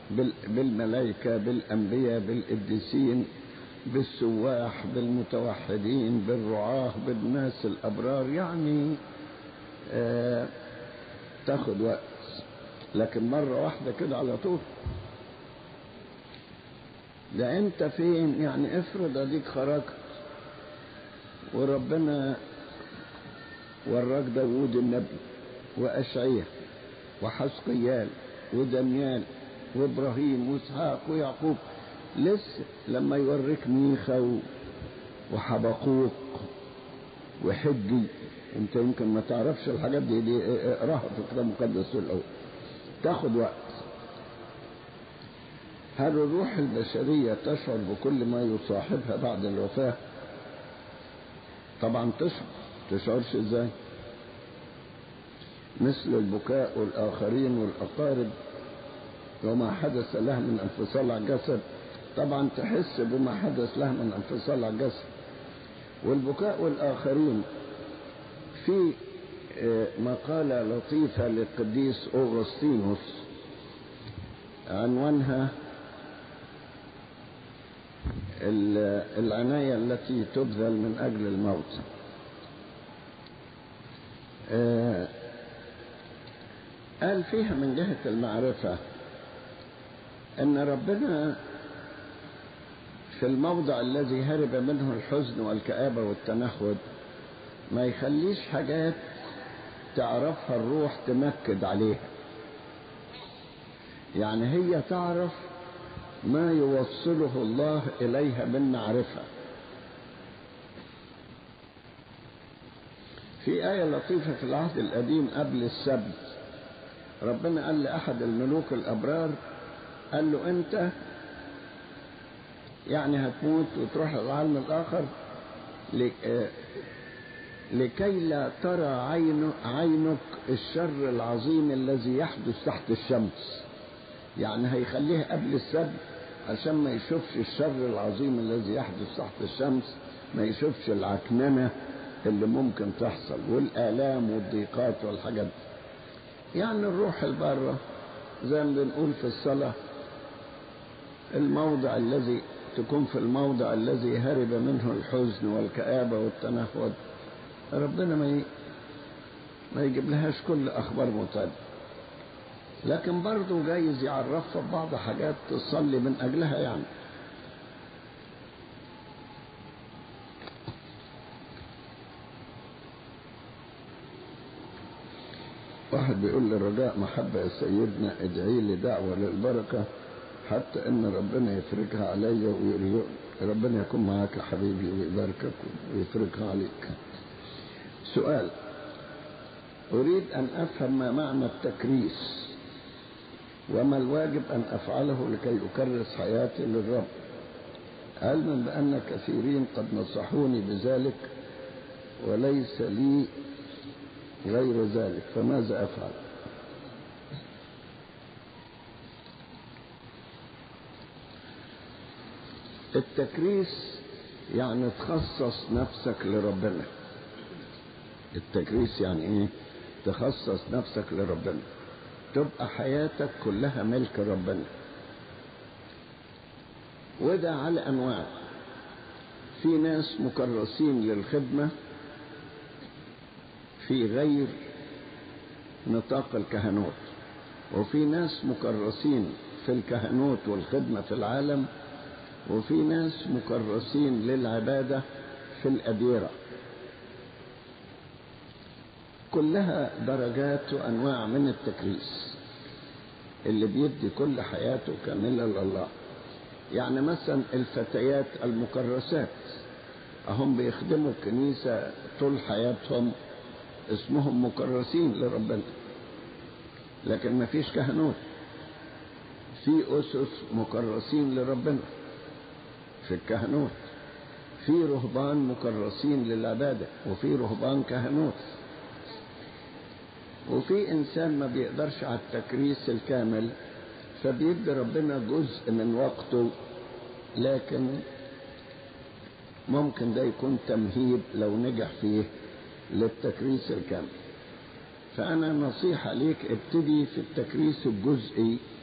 بالملائكة بالأنبياء بالقديسين بالسواح بالمتوحدين بالرعاة بالناس الأبرار يعني آه تاخد وقت لكن مرة واحدة كده على طول ده انت فين يعني افرض اديك خرجت وربنا وراك داوود النبي واشعياء وحسقيال ودانيال وابراهيم واسحاق ويعقوب لسه لما يوريك ميخا وحبقوق وحجي انت يمكن ما تعرفش الحاجات دي, دي اقراها في الكتاب المقدس الاول تاخد وقت هل الروح البشرية تشعر بكل ما يصاحبها بعد الوفاة طبعا تشعر تشعرش ازاي مثل البكاء والآخرين والأقارب وما حدث له من انفصال عن الجسد طبعا تحس بما حدث له من انفصال عن الجسد والبكاء والآخرين في مقالة لطيفة للقديس أوغسطينوس عنوانها العناية التي تبذل من أجل الموت قال فيها من جهة المعرفة أن ربنا في الموضع الذي هرب منه الحزن والكآبة والتنهد ما يخليش حاجات تعرفها الروح تمكد عليها يعني هي تعرف ما يوصله الله إليها من معرفة في آية لطيفة في العهد القديم قبل السبت ربنا قال لأحد الملوك الأبرار قال له أنت يعني هتموت وتروح العالم الآخر لكي لا ترى عين عينك الشر العظيم الذي يحدث تحت الشمس يعني هيخليه قبل السبت عشان ما يشوفش الشر العظيم الذي يحدث تحت الشمس ما يشوفش العكننة اللي ممكن تحصل والآلام والضيقات والحاجات دي يعني الروح البارة زي ما بنقول في الصلاة الموضع الذي تكون في الموضع الذي هرب منه الحزن والكآبة والتنهد ربنا ما ي... ما يجيب لهاش كل أخبار متعبة لكن برضه جايز يعرفها ببعض حاجات تصلي من أجلها يعني واحد بيقول لي رجاء محبة يا سيدنا ادعي لي دعوة للبركة حتى ان ربنا يفرجها عليا ويرزق ربنا يكون معاك يا حبيبي ويباركك ويفرجها عليك سؤال اريد ان افهم ما معنى التكريس وما الواجب ان افعله لكي اكرس حياتي للرب علما بان كثيرين قد نصحوني بذلك وليس لي غير ذلك فماذا افعل التكريس يعني تخصص نفسك لربنا التكريس يعني ايه تخصص نفسك لربنا تبقى حياتك كلها ملك ربنا وده على انواع في ناس مكرسين للخدمه في غير نطاق الكهنوت وفي ناس مكرسين في الكهنوت والخدمه في العالم وفي ناس مكرسين للعباده في الاديره كلها درجات وانواع من التكريس اللي بيدي كل حياته كامله لله يعني مثلا الفتيات المكرسات هم بيخدموا الكنيسه طول حياتهم اسمهم مكرسين لربنا لكن ما فيش كهنوت في اسس مكرسين لربنا في الكهنوت في رهبان مكرسين للعباده وفي رهبان كهنوت وفي انسان ما بيقدرش على التكريس الكامل فبيدي ربنا جزء من وقته لكن ممكن ده يكون تمهيد لو نجح فيه للتكريس الكامل فأنا نصيحة ليك ابتدي في التكريس الجزئي